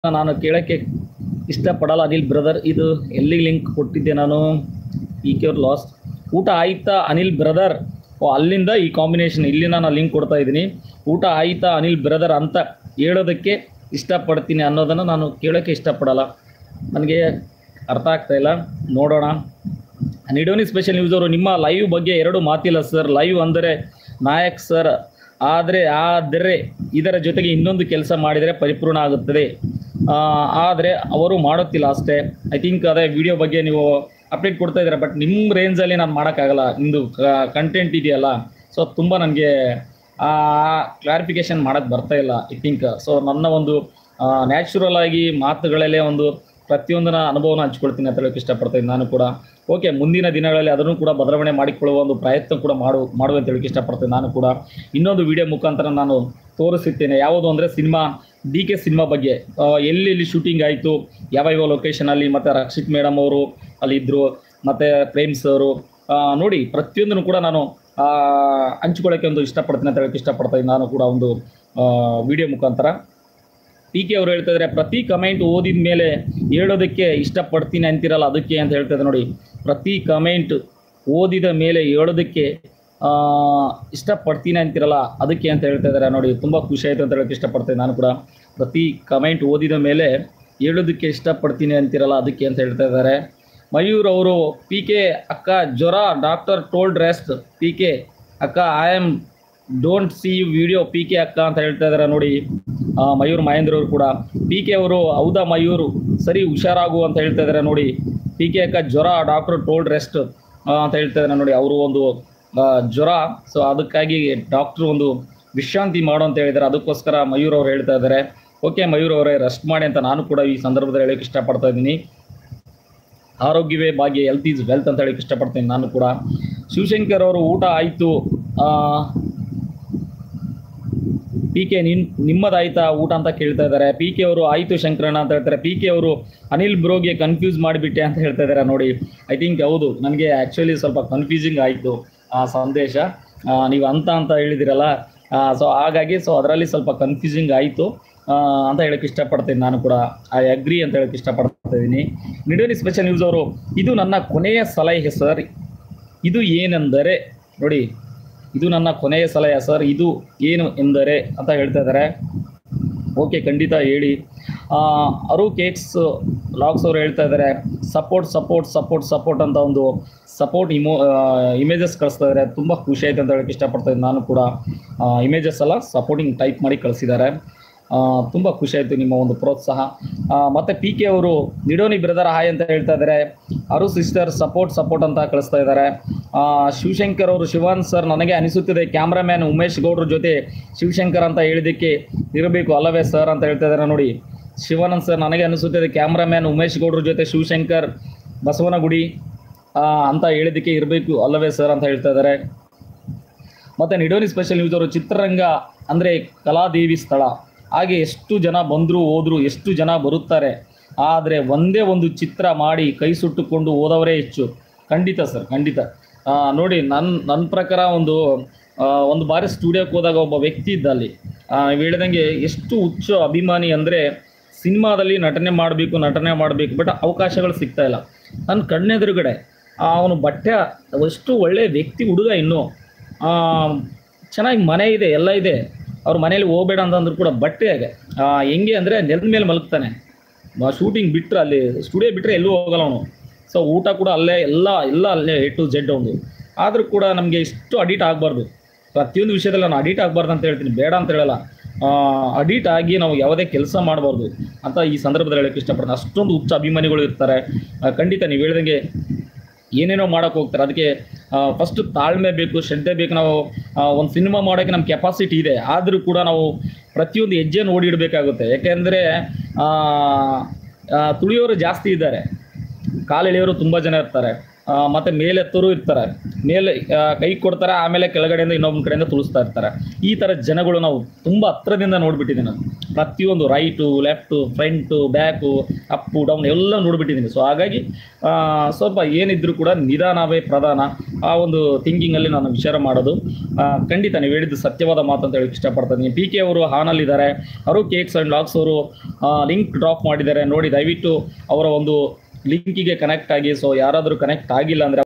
ನಾನು ಕೇಳೋಕ್ಕೆ ಇಷ್ಟಪಡಲ್ಲ ಅನಿಲ್ ಬ್ರದರ್ ಇದು ಎಲ್ಲಿ ಲಿಂಕ್ ಕೊಟ್ಟಿದ್ದೆ ನಾನು ಈ ಕ್ಯೂರ್ ಲಾಸ್ಟ್ ಊಟ ಆಯ್ತಾ ಅನಿಲ್ ಬ್ರದರ್ ಓ ಅಲ್ಲಿಂದ ಈ ಕಾಂಬಿನೇಷನ್ ಇಲ್ಲಿ ನಾನು ಲಿಂಕ್ ಕೊಡ್ತಾ ಇದ್ದೀನಿ ಊಟ ಆಯ್ತಾ ಅನಿಲ್ ಬ್ರದರ್ ಅಂತ ಹೇಳೋದಕ್ಕೆ ಇಷ್ಟಪಡ್ತೀನಿ ಅನ್ನೋದನ್ನು ನಾನು ಕೇಳೋಕ್ಕೆ ಇಷ್ಟಪಡಲ್ಲ ನನಗೆ ಅರ್ಥ ಆಗ್ತಾ ಇಲ್ಲ ನೋಡೋಣ ನಿಡೋನಿ ಸ್ಪೆಷಲ್ ನ್ಯೂಸ್ ಅವರು ನಿಮ್ಮ ಲೈವ್ ಬಗ್ಗೆ ಎರಡು ಮಾತಿಲ್ಲ ಸರ್ ಲೈವ್ ಅಂದರೆ ನಾಯಕ್ ಸರ್ ಆದರೆ ಆದರೆ ಇದರ ಜೊತೆಗೆ ಇನ್ನೊಂದು ಕೆಲಸ ಮಾಡಿದರೆ ಪರಿಪೂರ್ಣ ಆಗುತ್ತದೆ ಆದರೆ ಅವರು ಮಾಡುತ್ತಿಲ್ಲ ಅಷ್ಟೇ ಐ ಥಿಂಕ್ ಅದೇ ವಿಡಿಯೋ ಬಗ್ಗೆ ನೀವು ಅಪ್ಡೇಟ್ ಕೊಡ್ತಾ ಇದ್ದೀರಾ ಬಟ್ ನಿಮ್ಮ ರೇಂಜಲ್ಲಿ ನಾನು ಮಾಡೋಕ್ಕಾಗಲ್ಲ ನಿಮ್ಮದು ಕಂಟೆಂಟ್ ಇದೆಯಲ್ಲ ಸೊ ತುಂಬ ನನಗೆ ಕ್ಲಾರಿಫಿಕೇಶನ್ ಮಾಡೋಕ್ಕೆ ಬರ್ತಾ ಇಲ್ಲ ಐ ಥಿಂಕ್ ಸೊ ನನ್ನ ಒಂದು ನ್ಯಾಚುರಲ್ ಆಗಿ ಮಾತುಗಳಲ್ಲೇ ಒಂದು ಪ್ರತಿಯೊಂದನ ಅನುಭವನ ಹಂಚ್ಕೊಳ್ತೀನಿ ಅಂತ ಹೇಳಕ್ಕೆ ಇಷ್ಟಪಡ್ತೀನಿ ನಾನು ಕೂಡ ಓಕೆ ಮುಂದಿನ ದಿನಗಳಲ್ಲಿ ಅದನ್ನು ಕೂಡ ಬದಲಾವಣೆ ಮಾಡಿಕೊಳ್ಳುವ ಒಂದು ಪ್ರಯತ್ನ ಕೂಡ ಮಾಡು ಮಾಡುವ ಅಂತ ಹೇಳಕ್ಕೆ ಇಷ್ಟಪಡ್ತೀನಿ ನಾನು ಕೂಡ ಇನ್ನೊಂದು ವಿಡಿಯೋ ಮುಖಾಂತರ ನಾನು ತೋರಿಸುತ್ತೇನೆ ಯಾವುದು ಅಂದರೆ ಸಿನಿಮಾ ಡಿ ಕೆ ಸಿನಿಮಾ ಬಗ್ಗೆ ಆ, ಎಲ್ಲೆಲ್ಲಿ ಶೂಟಿಂಗ್ ಆಯಿತು ಯಾವ ಯಾವ ಲೊಕೇಶನಲ್ಲಿ ಮತ್ತು ರಕ್ಷಿತ್ ಮೇಡಮ್ ಅವರು ಅಲ್ಲಿದ್ದರು ಮತ್ತು ಪ್ರೇಮ್ಸ್ ಅವರು ಆ, ನೋಡಿ ಪ್ರತಿಯೊಂದನ್ನು ಕೂಡ ನಾನು ಆ, ಹಂಚ್ಕೊಳ್ಳೋಕ್ಕೆ ಒಂದು ಇಷ್ಟಪಡ್ತೀನಿ ಅಂತ ಹೇಳಕ್ಕೆ ಇಷ್ಟಪಡ್ತೀನಿ ನಾನು ಕೂಡ ಒಂದು ವಿಡಿಯೋ ಮುಖಾಂತರ ಪಿ ಕೆ ಅವರು ಹೇಳ್ತಾ ಇದ್ದಾರೆ ಪ್ರತಿ ಕಮೆಂಟ್ ಓದಿದ ಮೇಲೆ ಹೇಳೋದಕ್ಕೆ ಇಷ್ಟಪಡ್ತೀನಿ ಅಂತಿರಲ್ಲ ಅದಕ್ಕೆ ಅಂತ ಹೇಳ್ತಾ ಇದ್ದಾರೆ ನೋಡಿ ಪ್ರತಿ ಕಮೆಂಟ್ ಓದಿದ ಮೇಲೆ ಹೇಳೋದಕ್ಕೆ ಆ, ಇಷ್ಟಪಡ್ತೀನಿ ಅಂತಿರಲ್ಲ ಅದಕ್ಕೆ ಅಂತ ಹೇಳ್ತಾ ಇದ್ದಾರೆ ನೋಡಿ ತುಂಬ ಖುಷಿ ಆಯಿತು ಅಂತ ಹೇಳೋಕ್ಕೆ ಇಷ್ಟಪಡ್ತೀನಿ ನಾನು ಕೂಡ ಪ್ರತಿ ಕಮೆಂಟ್ ಓದಿದ ಮೇಲೆ ಹೇಳೋದಕ್ಕೆ ಇಷ್ಟಪಡ್ತೀನಿ ಅಂತಿರಲ್ಲ ಅದಕ್ಕೆ ಅಂತ ಹೇಳ್ತಾ ಇದ್ದಾರೆ ಮಯೂರ್ ಅವರು ಪಿ ಕೆ ಅಕ್ಕ ಜ್ವರ doctor told rest P K ಅಕ್ಕ I am don't see you video P K ಅಕ್ಕ ಅಂತ ಹೇಳ್ತಾ ಇದ್ದಾರೆ ನೋಡಿ ಆ, ಮಯೂರ್ ಮಹೇಂದ್ರ ಅವರು ಕೂಡ ಪಿ ಕೆ ಅವರು ಹೌದಾ ಮಯೂರ್ ಸರಿ ಹುಷಾರಾಗು ಅಂತ ಹೇಳ್ತಾ ಇದ್ದಾರೆ ನೋಡಿ ಪಿ ಕೆ ಅಕ್ಕ ಜ್ವರ ಡಾಕ್ಟರ್ ಟೋಲ್ಡ್ ರೆಸ್ಟ್ ಅಂತ ಹೇಳ್ತಾ ಇದ್ದಾರೆ ನೋಡಿ ಅವರು ಒಂದು ಆ, ಜ್ವರ ಸೊ ಅದಕ್ಕಾಗಿ ಡಾಕ್ಟ್ರು ಒಂದು ವಿಶ್ರಾಂತಿ ಮಾಡು ಅಂತ ಹೇಳಿದ್ದಾರೆ ಅದಕ್ಕೋಸ್ಕರ ಮಯೂರ್ ಅವರು ಹೇಳ್ತಾ ಇದ್ದಾರೆ ಓಕೆ ಮಯೂರ್ ಅವರೇ ರೆಸ್ಟ್ ಮಾಡಿ ಅಂತ ನಾನು ಕೂಡ ಈ ಸಂದರ್ಭದಲ್ಲಿ ಹೇಳಕ್ಕೆ ಇಷ್ಟಪಡ್ತಾ ಇದ್ದೀನಿ ಆರೋಗ್ಯವೇ ಭಾಗ್ಯ ಹೆಲ್ತ್ ಈಸ್ ವೆಲ್ತ್ ಅಂತ ಹೇಳಕ್ಕೆ ಇಷ್ಟಪಡ್ತೀನಿ ನಾನು ಕೂಡ ಶಿವಶಂಕರ್ ಅವರು ಊಟ ಆಯಿತು ಪಿ ಕೆ ನಿನ್ ನಿಮ್ಮದಾಯ್ತಾ ಊಟ ಅಂತ ಕೇಳ್ತಾ ಇದ್ದಾರೆ ಪಿ ಕೆ ಅವರು ಆಯಿತು ಶಂಕರಣ್ಣ ಅಂತ ಹೇಳ್ತಾರೆ ಪಿ ಕೆ ಅವರು ಅನಿಲ್ ಬ್ರೋಗೆ ಕನ್ಫ್ಯೂಸ್ ಮಾಡಿಬಿಟ್ಟೆ ಅಂತ ಹೇಳ್ತಾ ಇದ್ದಾರೆ ನೋಡಿ ಐ ಥಿಂಕ್ ಹೌದು ನನಗೆ ಆ್ಯಕ್ಚುಲಿ ಸ್ವಲ್ಪ ಕನ್ಫ್ಯೂಸಿಂಗ್ ಆಯಿತು ಆ ಸಂದೇಶ ಆ, ನೀವು ಅಂತ ಅಂತ ಹೇಳಿದಿರಲ್ಲ ಸೊ ಹಾಗಾಗಿ ಸೊ ಅದರಲ್ಲಿ ಸ್ವಲ್ಪ ಕನ್ಫ್ಯೂಸಿಂಗ್ ಆಯಿತು ಅಂತ ಹೇಳಕ್ಕೆ ಇಷ್ಟಪಡ್ತೀನಿ ನಾನು ಕೂಡ ಐ ಅಗ್ರಿ ಅಂತ ಹೇಳಕ್ಕೆ ಇಷ್ಟಪಡ್ತಾ ಇದ್ದೀನಿ ನಿಡೋನಿ ಸ್ಪೆಷಲ್ ನ್ಯೂಸ್ ಅವರು ಇದು ನನ್ನ ಕೊನೆಯ ಸಲಹೆ ಸರ್ ಇದು ಏನೆಂದರೆ ನೋಡಿ ಇದು ನನ್ನ ಕೊನೆಯ ಸಲಹೆ ಸರ್ ಇದು ಏನು ಎಂದರೆ ಅಂತ ಹೇಳ್ತಾ ಇದ್ದಾರೆ ಓಕೆ ಖಂಡಿತ ಹೇಳಿ ಆ, ಅರು ಕೇಕ್ಸ್ ಲಾಗ್ಸ್ ಅವರು ಹೇಳ್ತಾ ಇದ್ದಾರೆ ಸಪೋರ್ಟ್ ಸಪೋರ್ಟ್ ಸಪೋರ್ಟ್ ಸಪೋರ್ಟ್ ಅಂತ ಒಂದು ಸಪೋರ್ಟ್ ಇಮೋ ಇಮೇಜಸ್ ಕಳಿಸ್ತಾ ಇದ್ದಾರೆ ತುಂಬ ಖುಷಿ ಆಯ್ತು ಅಂತ ಹೇಳಕ್ಕೆ ಇಷ್ಟಪಡ್ತಾ ಇದ್ದೀನಿ ನಾನು ಕೂಡ ಇಮೇಜಸ್ ಎಲ್ಲ ಸಪೋರ್ಟಿಂಗ್ ಟೈಪ್ ಮಾಡಿ ಕಳಿಸಿದ್ದಾರೆ ತುಂಬ ಖುಷಿ ಆಯಿತು ನಿಮ್ಮ ಒಂದು ಪ್ರೋತ್ಸಾಹ ಆ, ಮತ್ತೆ ಪಿ ಕೆ ಅವರು ನಿಡೋನಿ ಬ್ರದರ್ ಹಾಯ್ ಅಂತ ಹೇಳ್ತಾ ಇದ್ದಾರೆ ಅರು ಸಿಸ್ಟರ್ ಸಪೋರ್ಟ್ ಸಪೋರ್ಟ್ ಅಂತ ಕಳಿಸ್ತಾ ಇದ್ದಾರೆ ಆ, ಶಿವಶಂಕರ್ ಅವರು ಶಿವಾನ್ ಸರ್ ನನಗೆ ಅನಿಸುತ್ತಿದೆ ಕ್ಯಾಮ್ರಾಮ್ಯಾನ್ ಉಮೇಶ್ ಗೌಡ್ರ ಜೊತೆ ಶಿವಶಂಕರ್ ಅಂತ ಹೇಳಿದ್ದಕ್ಕೆ ಇರಬೇಕು ಅಲ್ಲವೇ ಸರ್ ಅಂತ ಹೇಳ್ತಾ ಇದ್ದಾರೆ ನೋಡಿ ಶಿವಾನಂದ್ ಸರ್ ನನಗೆ ಅನಿಸುತ್ತಿದೆ ಕ್ಯಾಮ್ರಾಮ್ಯಾನ್ ಉಮೇಶ್ ಗೌಡ್ರ ಜೊತೆ ಶಿವಶಂಕರ್ ಬಸವನಗುಡಿ ಆ, ಅಂತ ಹೇಳಿದ್ದಕ್ಕೆ ಇರಬೇಕು ಅಲ್ಲವೇ ಸರ್ ಅಂತ ಹೇಳ್ತಾ ಇದ್ದಾರೆ ಮತ್ತು ನಿಡೋನಿ ಸ್ಪೆಷಲ್ ನ್ಯೂಸ್ ಅವರು ಚಿತ್ರರಂಗ ಅಂದರೆ ಕಲಾದೇವಿ ಸ್ಥಳ ಹಾಗೆ ಎಷ್ಟು ಜನ ಬಂದರು ಹೋದರು ಎಷ್ಟು ಜನ ಬರುತ್ತಾರೆ ಆದರೆ ಒಂದೇ ಒಂದು ಚಿತ್ರ ಮಾಡಿ ಕೈ ಸುಟ್ಟುಕೊಂಡು ಹೋದವರೇ ಹೆಚ್ಚು ಖಂಡಿತ ಸರ್ ಖಂಡಿತ ಆ, ನೋಡಿ ನನ್ನ ನನ್ನ ಪ್ರಕಾರ ಒಂದು ಆ, ಒಂದು ಬಾರಿ ಸ್ಟುಡಿಯೋಕ್ಕೆ ಹೋದಾಗ ಒಬ್ಬ ವ್ಯಕ್ತಿ ಇದ್ದ ಅಲ್ಲಿ ಆ, ನೀವು ಹೇಳಿದಂಗೆ ಎಷ್ಟು ಹುಚ್ಚ ಅಭಿಮಾನಿ ಅಂದರೆ ಸಿನಿಮಾದಲ್ಲಿ ನಟನೆ ಮಾಡಬೇಕು ನಟನೆ ಮಾಡಬೇಕು ಬಟ್ ಅವಕಾಶಗಳು ಸಿಗ್ತಾ ಇಲ್ಲ ನನ್ನ ಕಣ್ಣೆದುರುಗಡೆ ಅವನು ಬಟ್ಟೆ ಎಷ್ಟು ಒಳ್ಳೆಯ ವ್ಯಕ್ತಿ ಹುಡುಗ ಇನ್ನೂ ಆ, ಚೆನ್ನಾಗಿ ಮನೆ ಇದೆ ಎಲ್ಲ ಇದೆ ಅವ್ರ ಮನೇಲಿ ಹೋಗ್ಬೇಡ ಅಂತಂದ್ರು ಕೂಡ ಬಟ್ಟೆ ಹಾಗೆ ಆ, ಹೆಂಗೆ ಅಂದರೆ ನೆಲದ ಮೇಲೆ ಮಲಗ್ತಾನೆ ಶೂಟಿಂಗ್ ಬಿಟ್ಟರೆ ಅಲ್ಲಿ ಸ್ಟುಡಿಯೋ ಬಿಟ್ಟರೆ ಎಲ್ಲೂ ಹೋಗಲ್ಲ ಅವನು ಸೊ ಊಟ ಕೂಡ ಅಲ್ಲೇ ಎಲ್ಲ ಎಲ್ಲ ಅಲ್ಲೇ ಎ ಟು ಜೆಡ್ ಅವನು ಆದರೂ ಕೂಡ ನಮಗೆ ಇಷ್ಟು ಅಡಿಟ್ ಆಗಬಾರ್ದು ಪ್ರತಿಯೊಂದು ವಿಷಯದಲ್ಲಿ ನಾನು ಅಡಿಟ್ ಆಗಬಾರ್ದು ಅಂತ ಹೇಳ್ತೀನಿ ಬೇಡ ಅಂತ ಹೇಳಲ್ಲ ಅಡಿಟ್ ಆಗಿ ನಾವು ಯಾವುದೇ ಕೆಲಸ ಮಾಡಬಾರ್ದು ಅಂತ ಈ ಸಂದರ್ಭದಲ್ಲಿ ಹೇಳಕ್ಕೆ ಇಷ್ಟಪಡ್ತೀನಿ ಅಷ್ಟೊಂದು ಹುಚ್ಚ ಅಭಿಮಾನಿಗಳು ಇರ್ತಾರೆ ಆ, ಖಂಡಿತ ನೀವು ಹೇಳ್ದಂಗೆ ಏನೇನೋ ಮಾಡೋಕೆ ಹೋಗ್ತಾರೆ ಅದಕ್ಕೆ ಫಸ್ಟ್ ತಾಳ್ಮೆ ಬೇಕು ಶ್ರದ್ಧೆ ಬೇಕು ನಾವು ಒಂದು ಸಿನಿಮಾ ಮಾಡೋಕ್ಕೆ ನಮ್ಮ ಕೆಪಾಸಿಟಿ ಇದೆ ಆದರೂ ಕೂಡ ನಾವು ಪ್ರತಿಯೊಂದು ಹೆಜ್ಜೆಯನ್ನು ಓಡಿ ಇಡಬೇಕಾಗುತ್ತೆ ಯಾಕೆಂದರೆ ತುಳಿಯೋರು ಜಾಸ್ತಿ ಇದ್ದಾರೆ ಕಾಲೆಳೆಯೋರು ತುಂಬ ಜನ ಇರ್ತಾರೆ ಆ, ಮತ್ತೆ ಮೇಲೆತ್ತೋರು ಇರ್ತಾರೆ ಮೇಲೆ ಆ, ಕೈ ಕೊಡ್ತಾರೆ ಆಮೇಲೆ ಕೆಳಗಡೆಯಿಂದ ಇನ್ನೊಬ್ಬನ ಕಡೆಯಿಂದ ತುಳಿಸ್ತಾ ಇರ್ತಾರೆ ಈ ಥರ ಜನಗಳು ನಾವು ತುಂಬ ಹತ್ರದಿಂದ ನೋಡ್ಬಿಟ್ಟಿದ್ದೀನಿ ನಾನು ಪ್ರತಿಯೊಂದು right left front back up down ಎಲ್ಲ ನೋಡ್ಬಿಟ್ಟಿದ್ದೀನಿ ಸೊ ಹಾಗಾಗಿ ಆ, ಸ್ವಲ್ಪ ಏನಿದ್ರು ಕೂಡ ನಿಧಾನವೇ ಪ್ರಧಾನ ಆ ಒಂದು ಥಿಂಕಿಂಗಲ್ಲಿ ನಾನು ವಿಚಾರ ಮಾಡೋದು ಆ, ಖಂಡಿತ ನೀವು ಹೇಳಿದ್ದು ಸತ್ಯವಾದ ಮಾತು ಅಂತ ಹೇಳಕ್ಕೆ ಇಷ್ಟಪಡ್ತೀನಿ ಪಿ ಕೆ ಅವರು ಹಾನಲ್ಲಿದ್ದಾರೆ ಅವರು ಕೇಕ್ಸ್ ಆ್ಯಂಡ್ ಲಾಕ್ಸ್ ಅವರು ಲಿಂಕ್ ಡ್ರಾಪ್ ಮಾಡಿದ್ದಾರೆ ನೋಡಿ ದಯವಿಟ್ಟು ಅವರ ಒಂದು ಲಿಂಕಿಗೆ ಕನೆಕ್ಟ್ ಆಗಿ ಸೊ ಯಾರಾದರೂ ಕನೆಕ್ಟ್ ಆಗಿಲ್ಲ ಅಂದರೆ